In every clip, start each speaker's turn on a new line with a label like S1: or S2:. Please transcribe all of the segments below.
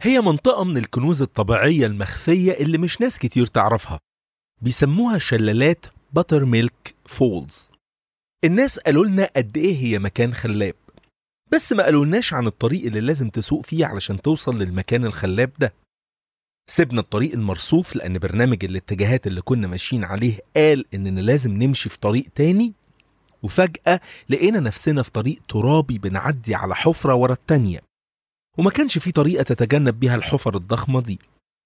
S1: هي منطقة من الكنوز الطبيعية المخفية اللي مش ناس كتير تعرفها بيسموها شلالات باتر ميلك فولز الناس قالوا لنا قد ايه هي مكان خلاب بس ما قالولناش عن الطريق اللي لازم تسوق فيه علشان توصل للمكان الخلاب ده سيبنا الطريق المرصوف لأن برنامج الاتجاهات اللي كنا ماشيين عليه قال إننا لازم نمشي في طريق تاني وفجأة لقينا نفسنا في طريق ترابي بنعدي على حفرة ورا التانية وما كانش في طريقة تتجنب بيها الحفر الضخمة دي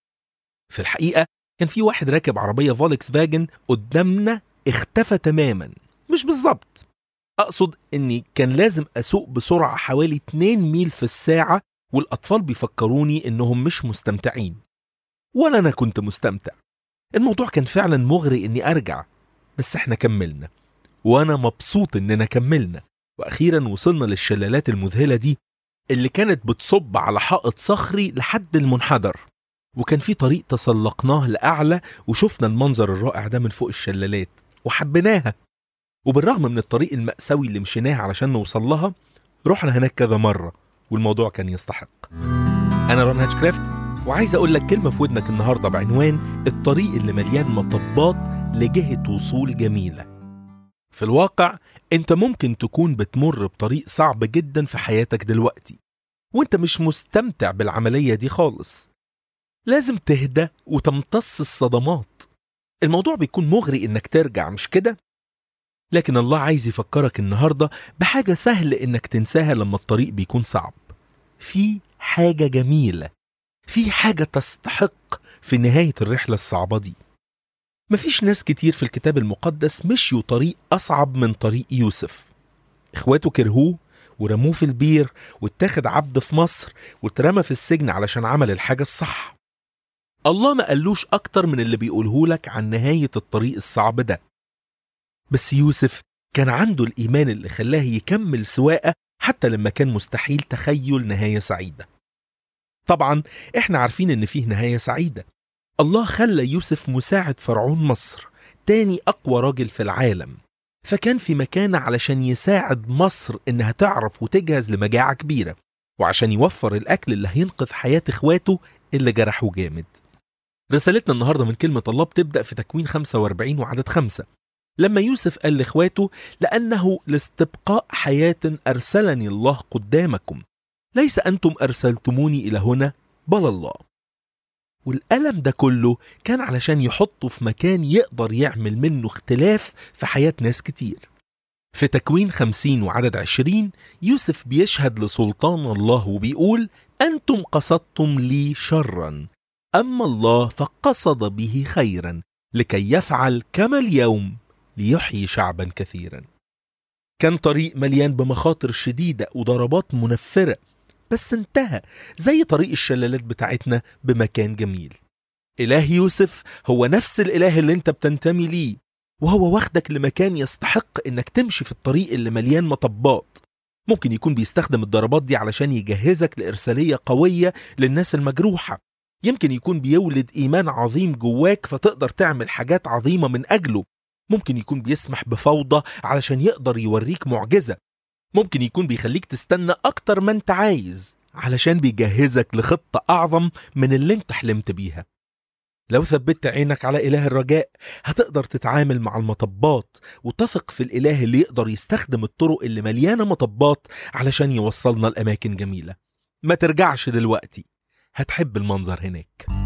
S1: في الحقيقة كان في واحد راكب عربية فولكس فاجن قدامنا اختفى تماما مش بالظبط أقصد إني كان لازم أسوق بسرعة حوالي 2 ميل في الساعة والأطفال بيفكروني إنهم مش مستمتعين ولا أنا كنت مستمتع الموضوع كان فعلا مغري إني أرجع بس إحنا كملنا وأنا مبسوط إننا كملنا وأخيرا وصلنا للشلالات المذهلة دي اللي كانت بتصب على حائط صخري لحد المنحدر وكان في طريق تسلقناه لأعلى وشفنا المنظر الرائع ده من فوق الشلالات وحبيناها وبالرغم من الطريق المأساوي اللي مشيناه علشان نوصل لها رحنا هناك كذا مرة والموضوع كان يستحق أنا رون هاتشكرافت وعايز أقول لك كلمة في ودنك النهاردة بعنوان الطريق اللي مليان مطبات لجهة وصول جميلة في الواقع أنت ممكن تكون بتمر بطريق صعب جدا في حياتك دلوقتي وأنت مش مستمتع بالعملية دي خالص لازم تهدى وتمتص الصدمات الموضوع بيكون مغري إنك ترجع مش كده؟ لكن الله عايز يفكرك النهارده بحاجة سهل إنك تنساها لما الطريق بيكون صعب. في حاجة جميلة، في حاجة تستحق في نهاية الرحلة الصعبة دي. مفيش ناس كتير في الكتاب المقدس مشيوا طريق أصعب من طريق يوسف. إخواته كرهوه ورموه في البير واتاخد عبد في مصر واترمى في السجن علشان عمل الحاجة الصح. الله ما قالوش أكتر من اللي بيقولهولك عن نهاية الطريق الصعب ده. بس يوسف كان عنده الإيمان اللي خلاه يكمل سواقة حتى لما كان مستحيل تخيل نهاية سعيدة طبعا احنا عارفين ان فيه نهاية سعيدة الله خلى يوسف مساعد فرعون مصر تاني أقوى راجل في العالم فكان في مكانة علشان يساعد مصر إنها تعرف وتجهز لمجاعة كبيرة وعشان يوفر الأكل اللي هينقذ حياة إخواته اللي جرحوه جامد رسالتنا النهاردة من كلمة الله بتبدأ في تكوين 45 وعدد خمسة لما يوسف قال لاخواته لانه لاستبقاء حياه ارسلني الله قدامكم ليس انتم ارسلتموني الى هنا بل الله والألم ده كله كان علشان يحطه في مكان يقدر يعمل منه اختلاف في حياة ناس كتير في تكوين خمسين وعدد عشرين يوسف بيشهد لسلطان الله وبيقول أنتم قصدتم لي شرا أما الله فقصد به خيرا لكي يفعل كما اليوم ليحيي شعبا كثيرا كان طريق مليان بمخاطر شديدة وضربات منفرة بس انتهى زي طريق الشلالات بتاعتنا بمكان جميل إله يوسف هو نفس الإله اللي انت بتنتمي ليه وهو واخدك لمكان يستحق انك تمشي في الطريق اللي مليان مطبات ممكن يكون بيستخدم الضربات دي علشان يجهزك لإرسالية قوية للناس المجروحة يمكن يكون بيولد إيمان عظيم جواك فتقدر تعمل حاجات عظيمة من أجله ممكن يكون بيسمح بفوضى علشان يقدر يوريك معجزة ممكن يكون بيخليك تستنى أكتر ما أنت عايز علشان بيجهزك لخطة أعظم من اللي أنت حلمت بيها لو ثبت عينك على إله الرجاء هتقدر تتعامل مع المطبات وتثق في الإله اللي يقدر يستخدم الطرق اللي مليانة مطبات علشان يوصلنا لأماكن جميلة ما ترجعش دلوقتي هتحب المنظر هناك